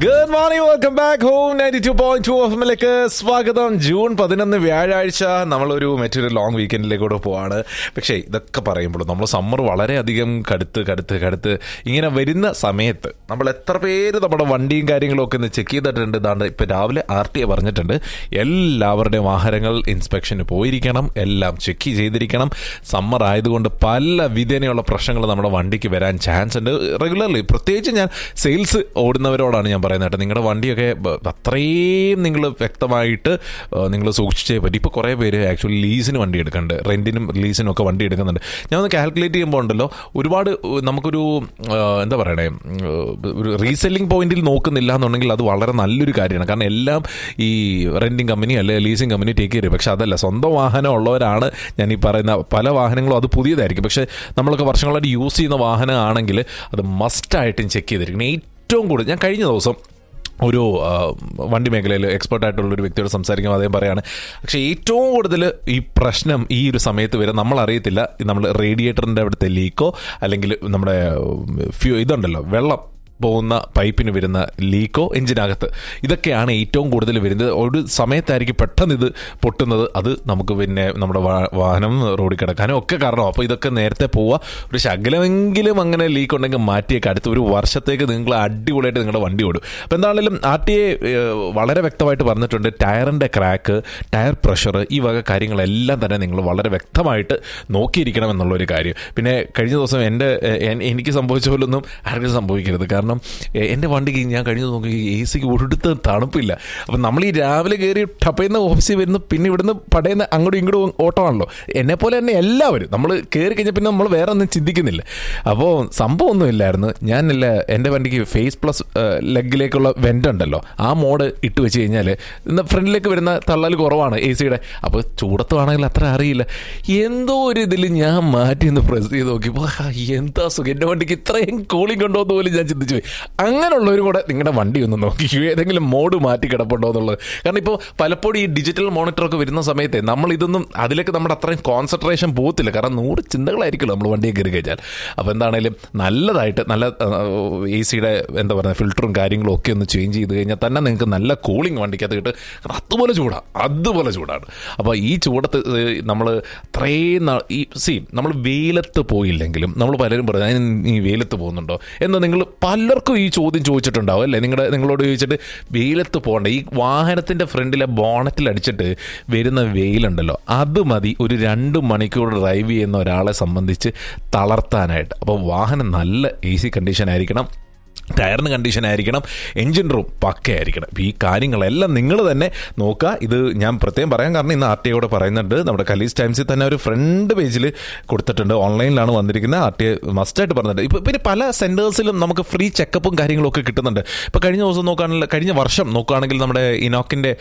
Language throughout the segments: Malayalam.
Good morning welcome back home ninety two point two F എമ്മിലേക്ക് സ്വാഗതം ജൂൺ പതിനൊന്ന് വ്യാഴാഴ്ച നമ്മളൊരു മറ്റൊരു ലോങ് വീക്കെൻഡിലേക്കൂടെ പോവാണ് പക്ഷേ ഇതൊക്കെ പറയുമ്പോൾ നമ്മൾ സമ്മർ വളരെയധികം കടുത്ത് കടുത്ത് കടുത്ത് ഇങ്ങനെ വരുന്ന സമയത്ത് നമ്മൾ എത്ര പേര് നമ്മുടെ വണ്ടിയും കാര്യങ്ങളും ഒക്കെ ഒന്ന് ചെക്ക് ചെയ്തിട്ടുണ്ട് ഇതാണ്ട് ഇപ്പം രാവിലെ ആർ ടി എ പറഞ്ഞിട്ടുണ്ട് എല്ലാവരുടെയും വാഹനങ്ങൾ ഇൻസ്പെക്ഷന് പോയിരിക്കണം എല്ലാം ചെക്ക് ചെയ്തിരിക്കണം സമ്മർ ആയതുകൊണ്ട് പല വിധേനയുള്ള പ്രശ്നങ്ങൾ നമ്മുടെ വണ്ടിക്ക് വരാൻ ചാൻസ് ഉണ്ട് റെഗുലർലി പ്രത്യേകിച്ച് ഞാൻ സെയിൽസ് ഓടുന്നവരോടാണ് ഞാൻ പറയുന്നത് കേട്ടോ നിങ്ങളുടെ വണ്ടിയൊക്കെ ബ- അത്രയും നിങ്ങൾ വ്യക്തമായിട്ട് നിങ്ങൾ സൂക്ഷിച്ചേ പറ്റി ഇപ്പോൾ കുറേ പേര് ആക്ച്വലി ലീസിന് വണ്ടി എടുക്കുന്നുണ്ട് റെൻറ്റിനും ലീസിനും ഒക്കെ വണ്ടി എടുക്കുന്നുണ്ട് ഞാൻ ഒന്ന് കാൽക്കുലേറ്റ് ചെയ്യുമ്പോൾ ഉണ്ടല്ലോ ഒരുപാട് ഏഹ്, നമുക്കൊരു ഏഹ്, എന്താ പറയണേ ഏഹ്, ഒരു റീസെല്ലിംഗ് പോയിന്റിൽ നോക്കുന്നില്ല എന്നുണ്ടെങ്കിൽ അത് വളരെ നല്ലൊരു കാര്യമാണ് കാരണം എല്ലാം ഈ റെൻറ്റിങ് കമ്പനി അല്ലെ ലീസിങ് കമ്പനി ടേക്ക് ചെയ്യും പക്ഷെ അതല്ല സ്വന്തം വാഹനം ഉള്ളവരാണ് ഞാൻ ഈ പറയുന്ന പല വാഹനങ്ങളും അത് പുതിയതായിരിക്കും പക്ഷെ നമ്മളൊക്കെ വർഷങ്ങളായിട്ട് യൂസ് ചെയ്യുന്ന വാഹനമാണെങ്കിൽ അത് മസ്റ്റായിട്ടും ചെക്ക് ചെയ്തിരിക്കണം ഏറ്റവും കൂടുതൽ ഞാൻ കഴിഞ്ഞ ദിവസം ഒരു ആ, വണ്ടി മേഖലയിൽ എക്സ്പെർട്ട് ആയിട്ടുള്ള ഒരു വ്യക്തിയോട് സംസാരിക്കുമ്പോൾ അദ്ദേഹം പറയാണ് പക്ഷേ ഏറ്റവും കൂടുതൽ ഈ പ്രശ്നം ഈ ഒരു സമയത്ത് വരെ നമ്മൾ അറിയത്തില്ല നമ്മൾ റേഡിയേറ്ററിൻ്റെ അവിടുത്തെ ലീക്കോ അല്ലെങ്കിൽ നമ്മുടെ ഫ്യൂ ഇതുണ്ടല്ലോ വെള്ളം പോകുന്ന പൈപ്പിന് വരുന്ന ലീക്കോ എഞ്ചിനകത്ത് ഇതൊക്കെയാണ് ഏറ്റവും കൂടുതൽ വരുന്നത് ഒരു സമയത്തായിരിക്കും പെട്ടെന്ന് ഇത് പൊട്ടുന്നത് അത് നമുക്ക് പിന്നെ നമ്മുടെ വാ- വാഹനം റോഡിൽ കിടക്കാനും ഒക്കെ കാരണം അപ്പോൾ ഇതൊക്കെ നേരത്തെ പോവുക ഒരു ശകലമെങ്കിലും അങ്ങനെ ലീക്ക് ഉണ്ടെങ്കിൽ മാറ്റിയേക്ക് അടുത്ത ഒരു വർഷത്തേക്ക് നിങ്ങൾ അടിപൊളിയായിട്ട് നിങ്ങളുടെ വണ്ടി ഓടും അപ്പോൾ എന്താണെങ്കിലും ആർ ടി എ വളരെ വ്യക്തമായിട്ട് പറഞ്ഞിട്ടുണ്ട് ടയറിൻ്റെ ക്രാക്ക് ടയർ പ്രഷർ ഈ വക കാര്യങ്ങളെല്ലാം തന്നെ നിങ്ങൾ വളരെ വ്യക്തമായിട്ട് നോക്കിയിരിക്കണം എന്നുള്ളൊരു കാര്യം പിന്നെ കഴിഞ്ഞ ദിവസം എൻ്റെ എ- എൻ- എനിക്ക് സംഭവിച്ച പോലൊന്നും ആർക്കും സംഭവിക്കരുത് കാരണം എ- എൻ്റെ വണ്ടിക്ക് ഞാൻ കഴിഞ്ഞ ദിവസം നോക്കി എ സിക്ക് ഒരിടത്ത് തണുപ്പില്ല അപ്പം നമ്മൾ ഈ രാവിലെ കയറി ടപ്പയുന്ന ഓഫീസിൽ വരുന്നു പിന്നെ ഇവിടുന്ന് പടയുന്ന അങ്ങോട്ടും ഇങ്ങോട്ടും ഓട്ടമാണല്ലോ എന്നെ പോലെ തന്നെ എല്ലാവരും നമ്മൾ കയറി കഴിഞ്ഞാൽ പിന്നെ നമ്മൾ വേറെ ഒന്നും ചിന്തിക്കുന്നില്ല അപ്പോൾ സംഭവമൊന്നും ഇല്ലായിരുന്നു ഞാനില്ല എൻ്റെ വണ്ടിക്ക് ഫേസ് പ്ലസ് ലെഗിലേക്കുള്ള വെൻ്റ് ഉണ്ടല്ലോ ആ മോഡ് ഇട്ട് വെച്ച് കഴിഞ്ഞാൽ ഇന്ന് ഫ്രണ്ടിലേക്ക് വരുന്ന തള്ളൽ കുറവാണ് എ സിയുടെ അപ്പോൾ ചൂടത്തുവാണെങ്കിൽ അത്ര അറിയില്ല എന്തോ ഒരു ഇതിൽ ഞാൻ മാറ്റി ഒന്ന് പ്രസ് ചെയ്ത് നോക്കിയപ്പോൾ ആ, എന്താ സുഖം എൻ്റെ വണ്ടിക്ക് ഇത്രയും കൂളിംഗ് ഉണ്ടോ എന്ന് പോലും ഞാൻ ചിന്തിച്ചു പോയി അങ്ങനെയുള്ളവരും കൂടെ നിങ്ങളുടെ വണ്ടി ഒന്ന് നോക്കി ഏതെങ്കിലും മോഡ് മാറ്റി കിടപ്പുണ്ടോ എന്നുള്ളത് കാരണം ഇപ്പോൾ പലപ്പോഴും ഈ ഡിജിറ്റൽ മോണിറ്ററൊക്കെ വരുന്ന സമയത്ത് നമ്മൾ ഇതൊന്നും അതിലേക്ക് നമ്മുടെ അത്രയും കോൺസെൻട്രേഷൻ പോകത്തില്ല കാരണം നൂറ് ചിന്തകളായിരിക്കുമല്ലോ നമ്മൾ വണ്ടിയെ കയറി കഴിഞ്ഞാൽ അപ്പോൾ എന്താണേലും നല്ലതായിട്ട് നല്ല എ സിയുടെ എന്താ പറയുക ഫിൽറ്ററും കാര്യങ്ങളും ഒക്കെ ഒന്ന് ചേഞ്ച് ചെയ്ത് കഴിഞ്ഞാൽ തന്നെ നിങ്ങൾക്ക് നല്ല കൂളിംഗ് വണ്ടിക്കകത്ത് കിട്ടും കാരണം അതുപോലെ ചൂടാണ് അതുപോലെ ചൂടാണ് അപ്പോൾ ഈ ചൂടത്ത് നമ്മൾ അത്രയും നാൾ- ഈ സി നമ്മൾ വെയിലത്ത് പോയില്ലെങ്കിലും നമ്മൾ പലരും പറയും "അതിന് നീ വെയിലത്ത് പോകുന്നുണ്ടോ എന്ന് നിങ്ങൾ പലർക്കും ഈ ചോദ്യം ചോദിച്ചിട്ടുണ്ടാവും അല്ലേ നിങ്ങളുടെ നിങ്ങളോട് ചോദിച്ചിട്ട് വെയിലത്ത് പോകണ്ട ഈ വാഹനത്തിൻ്റെ ഫ്രണ്ടിലെ ബോണറ്റിൽ അടിച്ചിട്ട് വരുന്ന വെയിലുണ്ടല്ലോ അത് മതി ഒരു രണ്ട് മണിക്കൂർ ഡ്രൈവ് ചെയ്യുന്ന ഒരാളെ സംബന്ധിച്ച് തളർത്താനായിട്ട് അപ്പോൾ വാഹനം നല്ല എ സി കണ്ടീഷൻ ആയിരിക്കണം ടയറിന് കണ്ടീഷൻ ആയിരിക്കണം എഞ്ചിൻ റൂം പക്കയായിരിക്കണം അപ്പോൾ ഈ കാര്യങ്ങളെല്ലാം നിങ്ങൾ തന്നെ നോക്കുക ഇത് ഞാൻ പ്രത്യേകം പറയാൻ കാരണം ഇന്ന് ആർ ടി ഐയോടെ പറയുന്നുണ്ട് നമ്മുടെ കലീസ് ടൈംസിൽ തന്നെ ഒരു ഫ്രണ്ട് പേജിൽ കൊടുത്തിട്ടുണ്ട് ഓൺലൈനിലാണ് വന്നിരിക്കുന്നത് ആർ ടി ഐ മസ്റ്റായിട്ട് പറഞ്ഞിട്ടുണ്ട് ഇപ്പോൾ പിന്നെ പല സെൻറ്റേഴ്സിലും നമുക്ക് ഫ്രീ ചെക്കപ്പും കാര്യങ്ങളും ഒക്കെ കിട്ടുന്നുണ്ട് ഇപ്പോൾ കഴിഞ്ഞ ദിവസം നോക്കുകയാണെങ്കിൽ കഴിഞ്ഞ വർഷം നോക്കുകയാണെങ്കിൽ നമ്മുടെ ഇനോക്കിൻ്റെ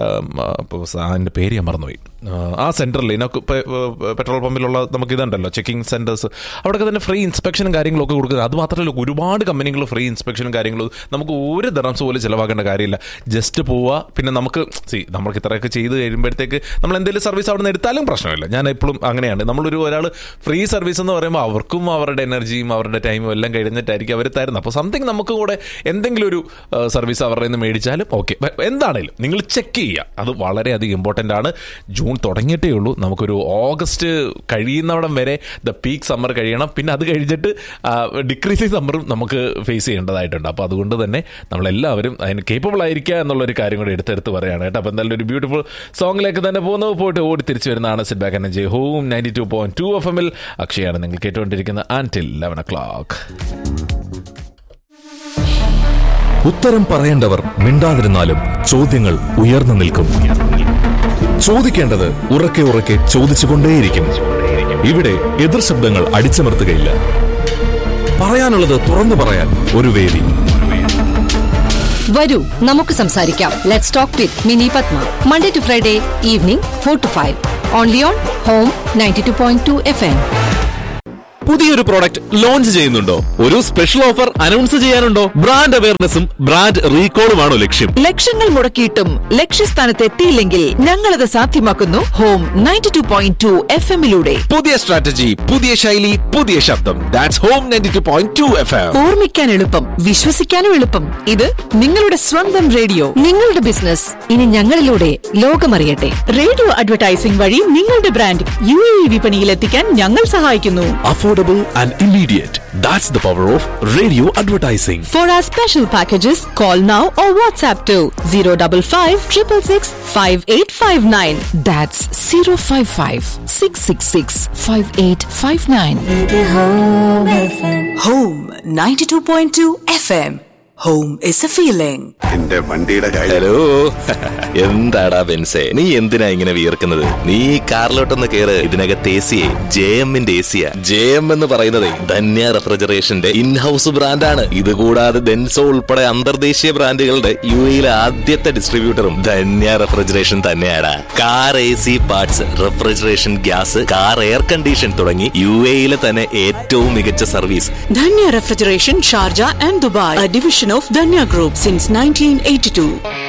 അതിൻ്റെ പേര് ഞാൻ മറന്നുപോയി ആ, ആ സെൻറ്ററിൽ ഇനോക്ക് പെ- പെട്രോൾ പമ്പിലുള്ള നമുക്ക് ഇതുണ്ടല്ലോ ചെക്കിംഗ് സെൻറ്റേഴ്സ് അവിടെയൊക്കെ തന്നെ ഫ്രീ ഇൻസ്പെക്ഷനും കാര്യങ്ങളൊക്കെ കൊടുക്കുന്നത് അത് മാത്രമല്ല ഒരുപാട് കമ്പനികൾ ഫ്രീ ഇൻസ്പെക്ഷനും കാര്യങ്ങളും നമുക്ക് ഒരു ദറംസ് പോലും ചിലവാക്കേണ്ട കാര്യമില്ല ജസ്റ്റ് പോവുക പിന്നെ നമുക്ക് സി നമുക്ക് ഇത്രയൊക്കെ ചെയ്ത് കഴിയുമ്പോഴത്തേക്ക് നമ്മൾ എന്തെങ്കിലും സർവീസ് അവിടെ നിന്ന് എടുത്താലും പ്രശ്നമില്ല ഞാൻ എപ്പോഴും അങ്ങനെയാണ് നമ്മളൊരു ഒരാൾ ഫ്രീ സർവീസ് എന്ന് പറയുമ്പോൾ അവർക്കും അവരുടെ എനർജിയും അവരുടെ ടൈമും എല്ലാം കഴിഞ്ഞിട്ടായിരിക്കും അവർ തരുന്നത് അപ്പോൾ സംതിങ് നമുക്ക് കൂടെ എന്തെങ്കിലും ഒരു സർവീസ് അവരുടെ നിന്ന് മേടിച്ചാലും ഓക്കെ എന്താണേലും നിങ്ങൾ ചെക്ക് ചെയ്യുക അത് വളരെയധികം ഇമ്പോർട്ടൻ്റ് ആണ് ജൂൺ തുടങ്ങിയിട്ടേ ഉള്ളൂ നമുക്കൊരു ഓഗസ്റ്റ് കഴിയുന്നവിടം വരെ ദ പീക്ക് സമ്മർ കഴിയണം പിന്നെ അത് കഴിഞ്ഞിട്ട് ഡിക്രീസിങ് സമ്മറും നമുക്ക് ഫേസ് ചെയ്യേണ്ടതായിട്ടുണ്ട് അപ്പോൾ അതുകൊണ്ട് തന്നെ നമ്മളെല്ലാവരും അതിന് കേപ്പബിൾ ആയിരിക്കുക എന്നുള്ളൊരു കാര്യം കൂടി എടുത്തെടുത്ത് പറയുകയാണ് കേട്ടോ അപ്പോൾ എന്തായാലും ഒരു ബ്യൂട്ടിഫുൾ സോങ്ങിലേക്ക് തന്നെ പോകുന്നത് പോയിട്ട് ഓടി തിരിച്ചു വരുന്നതാണ് sit back energy home ninety two point two F എമ്മിൽ അക്ഷയാണ് നിങ്ങൾ കേട്ടുകൊണ്ടിരിക്കുന്ന ആൻറ്റിൽ ലെവൻ ഒ ക്ലോക്ക് ഉത്തരം പറയേണ്ടവർ മിണ്ടാതിരുന്നാലും ചോദ്യങ്ങൾ ഉയർന്നു നിൽക്കും ചോദിക്കേണ്ടത് ഉറക്കെ ഉറക്കെ ചോദിച്ചുകൊണ്ടേയിരിക്കും ഇവിടെ എതിർ ശബ്ദങ്ങൾ അടിച്ചമർത്തുകയില്ല പറയാനുള്ളത് തുറന്നു പറയാൻ ഒരു വേദി വരൂ നമുക്ക് സംസാരിക്കാം let's talk with Mini Padma Monday to Friday evening four to five only on home ninety two point two F M പുതിയൊരു പ്രോഡക്റ്റ് ലോഞ്ച് ചെയ്യുന്നുണ്ടോ ഒരു സ്പെഷ്യൽ ഓഫർ അനൗൺസ് ചെയ്യാനുണ്ടോ ബ്രാൻഡ് അവയർനെസ്സും ബ്രാൻഡ് റീകോളുമാണോ ലക്ഷ്യം ലക്ഷങ്ങൾ മുടക്കിയിട്ടും ലക്ഷ്യസ്ഥാനത്ത് എത്തിയില്ലെങ്കിൽ ഞങ്ങളത് സാധ്യമാക്കുന്നു home ninety two point two F എമ്മിലൂടെ പുതിയ സ്ട്രാറ്റജി പുതിയ ശൈലി പുതിയ ശബ്ദം that's home ninety two point two F M ഓർമ്മിക്കാൻ എളുപ്പം വിശ്വസിക്കാനും എളുപ്പം ഇത് നിങ്ങളുടെ സ്വന്തം റേഡിയോ നിങ്ങളുടെ ബിസിനസ് ഇനി ഞങ്ങളിലൂടെ ലോകമറിയട്ടെ റേഡിയോ അഡ്വർടൈസിംഗ് വഴി നിങ്ങളുടെ ബ്രാൻഡ് യു എ വിപണിയിൽ എത്തിക്കാൻ ഞങ്ങൾ സഹായിക്കുന്നു affordable and immediate that's the power of radio advertising For our special packages, call now or WhatsApp to 055 666 5859. That's 055 666 5859. Home 92.2 FM. Home is a feeling. എന്റെ വണ്ടിയുടെ കാര്യം ഹലോ എന്താടാ ബെൻസേ നീ എന്തിനാ ഇങ്ങനെ വിയർക്കുന്നത് നീ ഈ കാറിലോട്ടൊന്ന് കേറ് ഇതിനകത്ത് എ സിയെ ജെ എമ്മിന്റെ എ സിയാ ജെ എം എന്ന് പറയുന്നത് ധന്യ റെഫ്രിജറേഷന്റെ ഇൻഹൌസ് ബ്രാൻഡാണ് ഇത് കൂടാതെ ഡെൻസോ ഉൾപ്പെടെ അന്തർദേശീയ ബ്രാൻഡുകളുടെ യു എയിലെ ആദ്യത്തെ ഡിസ്ട്രിബ്യൂട്ടറും ധന്യ റെഫ്രിജറേഷൻ തന്നെയാണ് car A C parts refrigeration gas car air condition തുടങ്ങി യു എയിലെ തന്നെ ഏറ്റവും മികച്ച service Dhanya refrigeration Sharjah and Dubai a division of Dhanya Group since 1982.